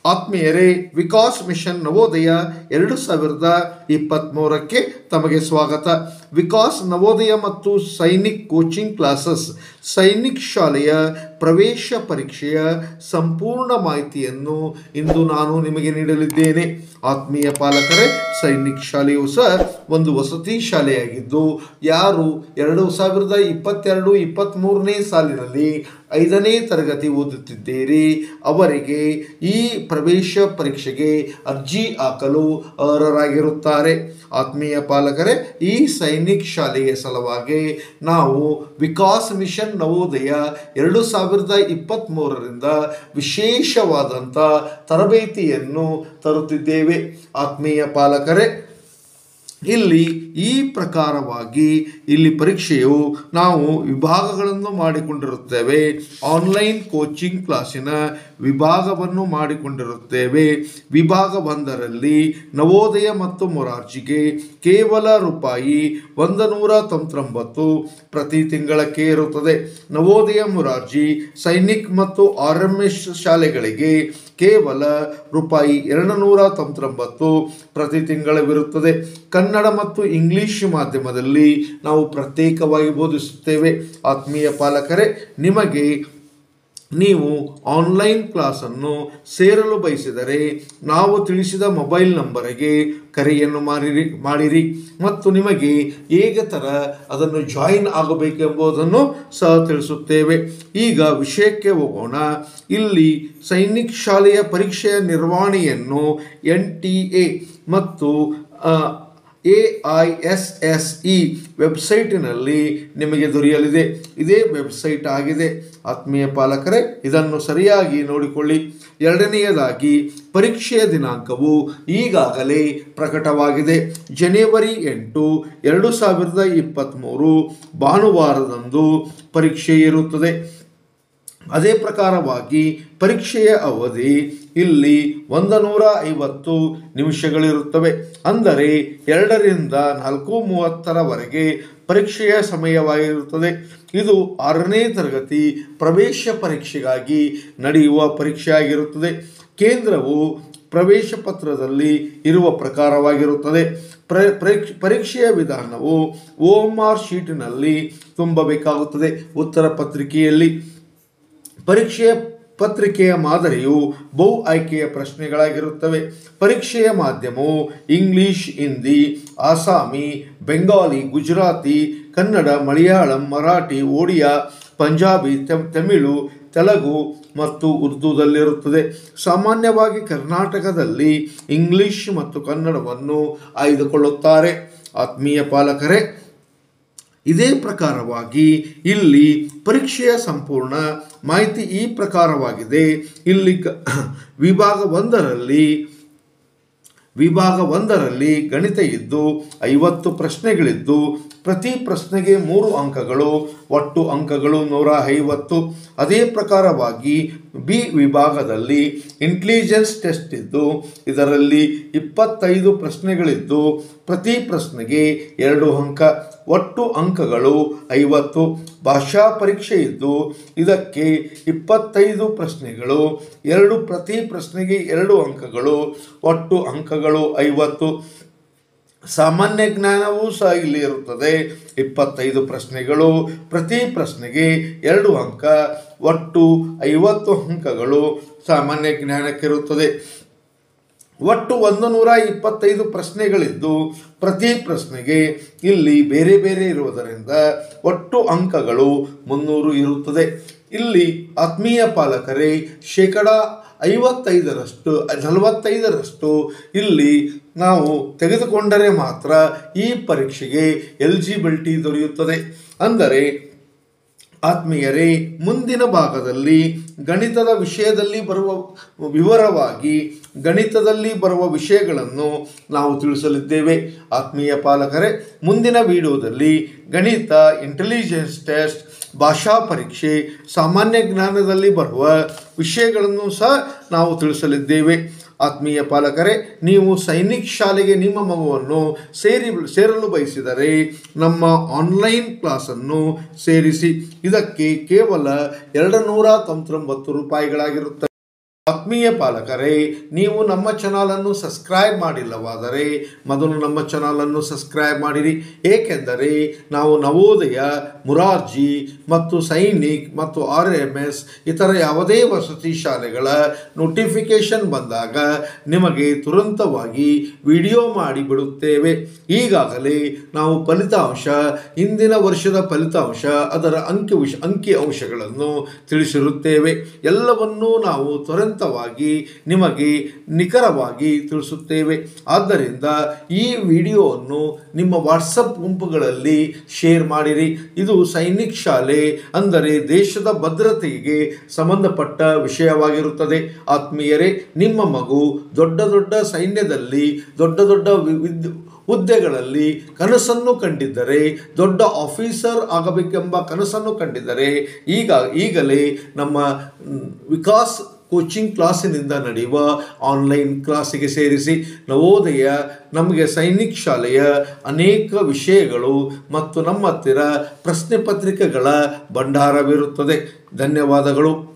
ಆತ್ಮೀಯರೇ ವಿಕಾಸ್ ಮಿಷನ್ ನವೋದಯ ಎರಡು ಸಾವಿರದ ಇಪ್ಪತ್ತ್ಮೂರಕ್ಕೆ ತಮಗೆ ಸ್ವಾಗತ ವಿಕಾಸ್ ನವೋದಯ ಮತ್ತು ಸೈನಿಕ್ ಕೋಚಿಂಗ್ ಕ್ಲಾಸಸ್ ಸೈನಿಕ್ ಶಾಲೆಯ ಪ್ರವೇಶ ಪರೀಕ್ಷೆಯ ಸಂಪೂರ್ಣ ಮಾಹಿತಿಯನ್ನು ಇಂದು ನಾನು ನಿಮಗೆ ನೀಡಲಿದ್ದೇನೆ ಆತ್ಮೀಯ ಪಾಲಕರೇ ಸೈನಿಕ್ ಶಾಲೆಯು ಸಹ ಒಂದು ವಸತಿ ಶಾಲೆಯಾಗಿದ್ದು ಯಾರು ಎರಡು ಸಾವಿರದ ಇಪ್ಪತ್ತೆರಡು ಇಪ್ಪತ್ತ್ಮೂರನೇ ಸಾಲಿನಲ್ಲಿ ಐದನೇ ತರಗತಿ ಓದುತ್ತಿದ್ದೀರಿ ಅವರಿಗೆ ಈ ಪ್ರವೇಶ ಪರೀಕ್ಷೆಗೆ ಅರ್ಜಿ ಹಾಕಲು ಅರ್ಹರಾಗಿರುತ್ತಾರೆ ಆತ್ಮೀಯ ಪಾಲಕರೇ ಈ ಸೈನಿಕ್ ಶಾಲೆಯ ಸಲುವಾಗಿ ನಾವು ವಿಕಾಸ್ ಮಿಷನ್ ನವೋದಯ ಎರಡು ಸಾವಿರದ ಇಪ್ಪತ್ತ್ಮೂರರಿಂದ ವಿಶೇಷವಾದಂಥ ತರಬೇತಿಯನ್ನು ತರುತ್ತಿದ್ದೇವೆ ಆತ್ಮೀಯ ಪಾಲಕರೇ ಇಲ್ಲಿ ಈ ಪ್ರಕಾರವಾಗಿ ಇಲ್ಲಿ ಪರೀಕ್ಷೆಯು ನಾವು ವಿಭಾಗಗಳನ್ನು ಮಾಡಿಕೊಂಡಿರುತ್ತೇವೆ ಆನ್ಲೈನ್ ಕೋಚಿಂಗ್ ಕ್ಲಾಸಿನ ವಿಭಾಗವನ್ನು ಮಾಡಿಕೊಂಡಿರುತ್ತೇವೆ ವಿಭಾಗ ಒಂದರಲ್ಲಿ ನವೋದಯ ಮತ್ತು ಮೊರಾರ್ಜಿಗೆ ಕೇವಲ ರೂಪಾಯಿ ಒಂದು ನೂರ ತೊಂಬತ್ತೊಂಬತ್ತು ಪ್ರತಿ ತಿಂಗಳಕ್ಕೆ ಇರುತ್ತದೆ ನವೋದಯ ಮೊರಾರ್ಜಿ ಸೈನಿಕ್ ಮತ್ತು ಆರ್ ಎಂ ಎಸ್ ಶಾಲೆಗಳಿಗೆ ಕೇವಲ ರೂಪಾಯಿ ಎರಡು ನೂರ ತೊಂಬತ್ತೊಂಬತ್ತು ಪ್ರತಿ ತಿಂಗಳವಿರುತ್ತದೆ ಕನ್ನಡ ಮತ್ತು ಇಂಗ್ಲಿಷ್ ಮಾಧ್ಯಮದಲ್ಲಿ ನಾವು ಪ್ರತ್ಯೇಕವಾಗಿ ಬೋಧಿಸುತ್ತೇವೆ ಆತ್ಮೀಯ ಪಾಲಕರೇ ನಿಮಗೆ ನೀವು ಆನ್ಲೈನ್ ಕ್ಲಾಸನ್ನು ಸೇರಲು ಬಯಸಿದರೆ ನಾವು ತಿಳಿಸಿದ ಮೊಬೈಲ್ ನಂಬರಿಗೆ ಕರೆಯನ್ನು ಮಾಡಿರಿ ಮಾಡಿರಿ ಮತ್ತು ನಿಮಗೆ ಹೇಗೆ ಥರ ಅದನ್ನು ಜಾಯಿನ್ ಆಗಬೇಕೆಂಬುದನ್ನು ಸಹ ತಿಳಿಸುತ್ತೇವೆ ಈಗ ವಿಷಯಕ್ಕೆ ಹೋಗೋಣ ಇಲ್ಲಿ ಸೈನಿಕ್ ಶಾಲೆಯ ಪರೀಕ್ಷೆಯ ನಿರ್ವಹಣೆಯನ್ನು ಎನ್ ಟಿ ಎ ಮತ್ತು A I S S E ವೆಬ್ಸೈಟಿನಲ್ಲಿ ನಿಮಗೆ ದೊರೆಯಲಿದೆ ಇದೇ ವೆಬ್ಸೈಟ್ ಆಗಿದೆ ಆತ್ಮೀಯ ಪಾಲಕರೇ ಇದನ್ನು ಸರಿಯಾಗಿ ನೋಡಿಕೊಳ್ಳಿ ಎರಡನೆಯದಾಗಿ ಪರೀಕ್ಷೆಯ ದಿನಾಂಕವು ಈಗಾಗಲೇ ಪ್ರಕಟವಾಗಿದೆ ಜನವರಿ ಎಂಟು ಎರಡು ಸಾವಿರದ ಇಪ್ಪತ್ತ್ಮೂರು ಭಾನುವಾರದಂದು ಪರೀಕ್ಷೆ ಇರುತ್ತದೆ ಅದೇ ಪ್ರಕಾರವಾಗಿ ಪರೀಕ್ಷೆಯ ಅವಧಿ ಇಲ್ಲಿ ಒಂದು ನೂರ ಐವತ್ತು ನಿಮಿಷಗಳಿರುತ್ತವೆ ಅಂದರೆ ಎರಡರಿಂದ ನಾಲ್ಕು ಮೂವತ್ತರವರೆಗೆ ಪರೀಕ್ಷೆಯ ಸಮಯವಾಗಿರುತ್ತದೆ ಇದು ಆರನೇ ತರಗತಿ ಪ್ರವೇಶ ಪರೀಕ್ಷೆಗಾಗಿ ನಡೆಯುವ ಪರೀಕ್ಷೆಯಾಗಿರುತ್ತದೆ ಕೇಂದ್ರವು ಪ್ರವೇಶ ಪತ್ರದಲ್ಲಿ ಇರುವ ಪ್ರಕಾರವಾಗಿರುತ್ತದೆ ಪ್ರ ಪರೀಕ್ಷ- ಪರೀಕ್ಷೆಯ ವಿಧಾನವು ಓಮ್ ಆರ್ ಶೀಟಿನಲ್ಲಿ ತುಂಬಬೇಕಾಗುತ್ತದೆ ಉತ್ತರ ಪತ್ರಿಕೆಯಲ್ಲಿ ಪರೀಕ್ಷೆಯ ಪತ್ರಿಕೆಯ ಮಾದರಿಯು ಬಹು ಆಯ್ಕೆಯ ಪ್ರಶ್ನೆಗಳಾಗಿರುತ್ತವೆ ಪರೀಕ್ಷೆಯ ಮಾಧ್ಯಮವು ಇಂಗ್ಲಿಷ್ ಹಿಂದಿ ಆಸಾಮಿ ಬೆಂಗಾಲಿ ಗುಜರಾತಿ ಕನ್ನಡ ಮಲಯಾಳಂ ಮರಾಠಿ ಒಡಿಯಾ ಪಂಜಾಬಿ ತೆಮ್- ತಮಿಳು ತೆಲುಗು ಮತ್ತು ಉರ್ದುದಲ್ಲಿರುತ್ತದೆ ಸಾಮಾನ್ಯವಾಗಿ ಕರ್ನಾಟಕದಲ್ಲಿ ಇಂಗ್ಲಿಷ್ ಮತ್ತು ಕನ್ನಡವನ್ನು ಆಯ್ದುಕೊಳ್ಳುತ್ತಾರೆ ಆತ್ಮೀಯ ಪಾಲಕರೇ ಇದೇ ಪ್ರಕಾರವಾಗಿ ಇಲ್ಲಿ ಪರೀಕ್ಷೆಯ ಸಂಪೂರ್ಣ ಮಾಹಿತಿ ಈ ಪ್ರಕಾರವಾಗಿದೆ ಇಲ್ಲಿ ಗ- ವಿಭಾಗ ಒಂದರಲ್ಲಿ ವಿಭಾಗ ಒಂದರಲ್ಲಿ ಗಣಿತ ಇದ್ದು ಐವತ್ತು ಪ್ರಶ್ನೆಗಳಿದ್ದು ಪ್ರತಿ ಪ್ರಶ್ನೆಗೆ ಮೂರು ಅಂಕಗಳು ಒಟ್ಟು ಅಂಕಗಳು ನೂರ ಐವತ್ತು ಅದೇ ಪ್ರಕಾರವಾಗಿ ಬಿ ವಿಭಾಗದಲ್ಲಿ ಇಂಟೆಲಿಜೆನ್ಸ್ ಟೆಸ್ಟ್ ಇದ್ದು ಇದರಲ್ಲಿ ಇಪ್ಪತ್ತೈದು ಪ್ರಶ್ನೆಗಳಿದ್ದು ಪ್ರತಿ ಪ್ರಶ್ನೆಗೆ ಎರಡು ಅಂಕ ಒಟ್ಟು ಅಂಕಗಳು ಐವತ್ತು ಭಾಷಾ ಪರೀಕ್ಷೆ ಇದ್ದು ಇದಕ್ಕೆ ಇಪ್ಪತ್ತೈದು ಪ್ರಶ್ನೆಗಳು ಎರಡು ಪ್ರತಿ ಪ್ರಶ್ನೆಗೆ ಎರಡು ಅಂಕಗಳು ಒಟ್ಟು ಅಂಕಗಳು ಐವತ್ತು ಸಾಮಾನ್ಯ ಜ್ಞಾನವೂ ಸಹ ಇಲ್ಲಿ ಇರುತ್ತದೆ ಇಪ್ಪತ್ತೈದು ಪ್ರಶ್ನೆಗಳು ಪ್ರತಿ ಪ್ರಶ್ನೆಗೆ ಎರಡು ಅಂಕ ಒಟ್ಟು ಐವತ್ತು ಅಂಕಗಳು ಸಾಮಾನ್ಯ ಜ್ಞಾನಕ್ಕಿರುತ್ತದೆ ಒಟ್ಟು ಒಂದು ನೂರ ಇಪ್ಪತ್ತೈದು ಪ್ರಶ್ನೆಗಳಿದ್ದು ಪ್ರತಿ ಪ್ರಶ್ನೆಗೆ ಇಲ್ಲಿ ಬೇರೆ ಬೇರೆ ಇರುವುದರಿಂದ ಒಟ್ಟು ಅಂಕಗಳು ಮುನ್ನೂರು ಇರುತ್ತದೆ ಇಲ್ಲಿ ಆತ್ಮೀಯ ಪಾಲಕರೇ ಶೇಕಡ ಐವತ್ತೈದರಷ್ಟು ನಲವತ್ತೈದರಷ್ಟು ಇಲ್ಲಿ ನಾವು ತೆಗೆದುಕೊಂಡರೆ ಮಾತ್ರ ಈ ಪರೀಕ್ಷೆಗೆ ಎಲಿಜಿಬಿಲಿಟಿ ದೊರೆಯುತ್ತದೆ ಅಂದರೆ ಆತ್ಮೀಯರೇ ಮುಂದಿನ ಭಾಗದಲ್ಲಿ ಗಣಿತದ ವಿಷಯದಲ್ಲಿ ಬರುವ ವಿವರವಾಗಿ ಗಣಿತದಲ್ಲಿ ಬರುವ ವಿಷಯಗಳನ್ನು ನಾವು ತಿಳಿಸಲಿದ್ದೇವೆ ಆತ್ಮೀಯ ಪಾಲಕರೇ ಮುಂದಿನ ವಿಡಿಯೋದಲ್ಲಿ ಗಣಿತ ಇಂಟೆಲಿಜೆನ್ಸ್ ಟೆಸ್ಟ್ ಭಾಷಾ ಪರೀಕ್ಷೆ ಸಾಮಾನ್ಯ ಜ್ಞಾನದಲ್ಲಿ ಬರುವ ವಿಷಯಗಳನ್ನು ಸಹ ನಾವು ತಿಳಿಸಲಿದ್ದೇವೆ ಆತ್ಮೀಯ ಪಾಲಕರೇ ನೀವು ಸೈನಿಕ್ ಶಾಲೆಗೆ ನಿಮ್ಮ ಮಗುವನ್ನು ಸೇರಿ ಸೇರಲು ಬಯಸಿದರೆ ನಮ್ಮ ಆನ್ಲೈನ್ ಕ್ಲಾಸನ್ನು ಸೇರಿಸಿ ಇದಕ್ಕೆ ಕೇವಲ ಎರಡು ನೂರ ತೊಂಬತ್ತೊಂಬತ್ತು ರೂಪಾಯಿಗಳಾಗಿರುತ್ತದೆ ಆತ್ಮೀಯ ಪಾಲಕರೇ ನೀವು ನಮ್ಮ ಚಾನಲನ್ನು ಸಬ್ಸ್ಕ್ರೈಬ್ ಮಾಡಿಲ್ಲವಾದರೆ ಮೊದಲು ನಮ್ಮ ಚಾನಲನ್ನು ಸಬ್ಸ್ಕ್ರೈಬ್ ಮಾಡಿರಿ ಏಕೆಂದರೆ ನಾವು ನವೋದಯ ಮುರಾರ್ಜಿ ಮತ್ತು ಸೈನಿಕ್ ಮತ್ತು ಆರ್ ಎಮ್ ಎಸ್ ಇತರ ಯಾವುದೇ ವಸತಿ ಶಾಲೆಗಳ ನೋಟಿಫಿಕೇಶನ್ ಬಂದಾಗ ನಿಮಗೆ ತುರಂತವಾಗಿ ವಿಡಿಯೋ ಮಾಡಿ ಬಿಡುತ್ತೇವೆ ಈಗಾಗಲೇ ನಾವು ಫಲಿತಾಂಶ ಇಂದಿನ ವರ್ಷದ ಫಲಿತಾಂಶ ಅದರ ಅಂಕಿ ವಿಷ ಅಂಕಿ ಅಂಶಗಳನ್ನು ತಿಳಿಸಿರುತ್ತೇವೆ ಎಲ್ಲವನ್ನೂ ನಾವು ತ್ವರಿತವಾಗಿ ನಿಮಗೆ ನಿಖರವಾಗಿ ತಿಳಿಸುತ್ತೇವೆ ಆದ್ದರಿಂದ ಈ ವಿಡಿಯೋವನ್ನು ನಿಮ್ಮ ವಾಟ್ಸಪ್ ಗುಂಪುಗಳಲ್ಲಿ ಶೇರ್ ಮಾಡಿರಿ ಇದು ಸೈನಿಕ್ ಶಾಲೆ ಅಂದರೆ ದೇಶದ ಭದ್ರತೆಗೆ ಸಂಬಂಧಪಟ್ಟ ವಿಷಯವಾಗಿರುತ್ತದೆ ಆತ್ಮೀಯರೇ ನಿಮ್ಮ ಮಗು ದೊಡ್ಡ ದೊಡ್ಡ ಸೈನ್ಯದಲ್ಲಿ ದೊಡ್ಡ ದೊಡ್ಡ ವಿ- ವಿದ್ ಹುದ್ದೆಗಳಲ್ಲಿ ಕನಸನ್ನು ಕಂಡಿದ್ದರೆ ದೊಡ್ಡ ಆಫೀಸರ್ ಆಗಬೇಕೆಂಬ ಕನಸನ್ನು ಕಂಡಿದ್ದರೆ ಈಗ ಈಗಲೇ ನಮ್ಮ ಮ್, ವಿಕಾಸ್ ಕೋಚಿಂಗ್ ಕ್ಲಾಸಿನಿಂದ ನಡೆಯುವ ಆನ್ಲೈನ್ ಕ್ಲಾಸಿಗೆ ಸೇರಿಸಿ ನವೋದಯ ನಮಗೆ ಸೈನಿಕ್ ಶಾಲೆಯ ಅನೇಕ ವಿಷಯಗಳು ಮತ್ತು ನಮ್ಮ ಹತ್ತಿರ ಪ್ರಶ್ನೆ ಪತ್ರಿಕೆಗಳ ಭಂಡಾರವಿರುತ್ತದೆ ಧನ್ಯವಾದಗಳು